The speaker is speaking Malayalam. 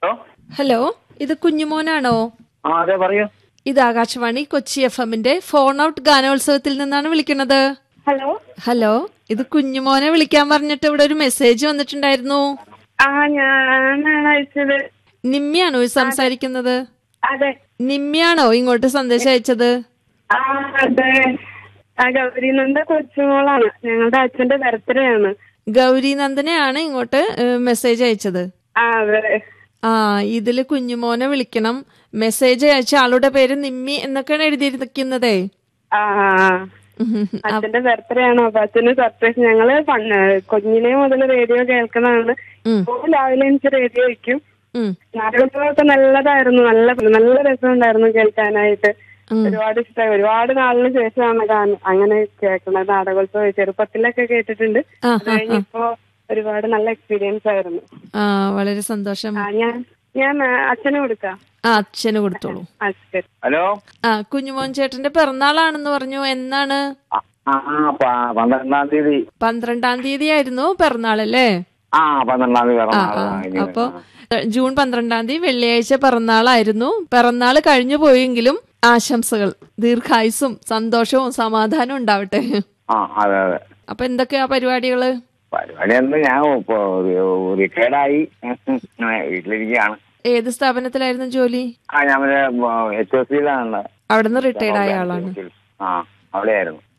ഹലോ ഹലോ ഇത് കുഞ്ഞുമോനാണോ ആ അതെ പറയൂ ഇത് ആകാശവാണി കൊച്ചി എഫ് എമ്മിന്റെ ഫോൺ ഔട്ട് ഗാനോത്സവത്തിൽ നിന്നാണ് വിളിക്കുന്നത് ഹലോ ഹലോ ഇത് കുഞ്ഞുമോനെ വിളിക്കാൻ പറഞ്ഞിട്ട് ഇവിടെ ഒരു മെസ്സേജ് വന്നിട്ടുണ്ടായിരുന്നു ആ ഞാനാണ് അയച്ചത് നിമ്മിയാണോ ഈ സംസാരിക്കുന്നത് അതെ നിമ്മിയാണോ ഇങ്ങോട്ട് സന്ദേശം അയച്ചത് ആ അതെ ആ ഗൗരിനന്ദ കൊച്ചുമോളാണ് ഞങ്ങളുടെ അച്ഛന്റെ ബർത്ത്ഡേ ആണ് ഗൗരി നന്ദനെയാണ് ഇങ്ങോട്ട് മെസ്സേജ് അയച്ചത് ആ അതെ ആ ഇതില് കുഞ്ഞുമോനെ വിളിക്കണം മെസ്സേജ് അയച്ച ആളുടെ പേര് നിമ്മി എന്നൊക്കെയാണ് എഴുതിയിരിക്കുന്നതേ ആ ആ, ആ. ഉം. അച്ഛന്റെ ബർത്ത്ഡേ ആണ് അപ്പൊ അച്ഛന് സർപ്രൈസ് ഞങ്ങള് പണ്ട് കുഞ്ഞിനെ മുതൽ റേഡിയോ കേൾക്കുന്നതാണ് ഉം. ഇപ്പോൾ രാവിലെ എനിക്ക് റേഡിയോ വയ്ക്കും ഉം. നാടകങ്ങളൊക്കെ നല്ലതായിരുന്നു നല്ല നല്ല രസമുണ്ടായിരുന്നു കേൾക്കാനായിട്ട് ഉം. ഒരുപാട് ഇഷ്ടമായി ഒരുപാട് നാളിന് ശേഷമാണ് കാണ- അങ്ങനെ കേൾക്കുന്നത് നാടകോത്സവം ചെറുപ്പത്തിലൊക്കെ കേട്ടിട്ടുണ്ട് ആ, അത് കഴിഞ്ഞിപ്പോ ഒരുപാട് നല്ല എക്സ്പീരിയൻസ് ആയിരുന്നു ആ വളരെ സന്തോഷം ആ ഞാൻ ഞാൻ ആ, അച്ഛന് കൊടുക്കാം ആ അച്ഛന് കൊടുത്തോളൂ ആ ശരി ഹലോ ആ കുഞ്ഞുമോൻ ചേട്ടന്റെ പിറന്നാളാണെന്ന് പറഞ്ഞു എന്നാണ് ആ ആ, പ- പന്ത്രണ്ടാം തീയതി പന്ത്രണ്ടാം തീയതി ആയിരുന്നു പിറന്നാളല്ലേ ആ പന്ത്രണ്ടാം തീയതി ആ പിറന്നാളാ. ആ ഇനി- അപ്പൊ ജൂൺ പന്ത്രണ്ടാം തീയതി വെള്ളിയാഴ്ച പിറന്നാളായിരുന്നു പിറന്നാൾ കഴിഞ്ഞു പോയെങ്കിലും ആശംസകൾ ദീർഘായുസും സന്തോഷവും സമാധാനവും ഉണ്ടാവട്ടെ ആ അതെ അതെ അപ്പൊ എന്തൊക്കെയാ പരിപാടികള് പരിപാടി എന്ത് ഞാൻ ഇപ്പൊ റിട്ടയർഡായി വീട്ടിലിരിക്കുകയാണ് ഏത് സ്ഥാപനത്തിലായിരുന്നു ജോലി ആ ഞാൻ എച്ച് എസ് സിയിലാണ് അവിടുന്ന് റിട്ടയർഡ് ആയ ആളാണ് ആ അവിടെയായിരുന്നു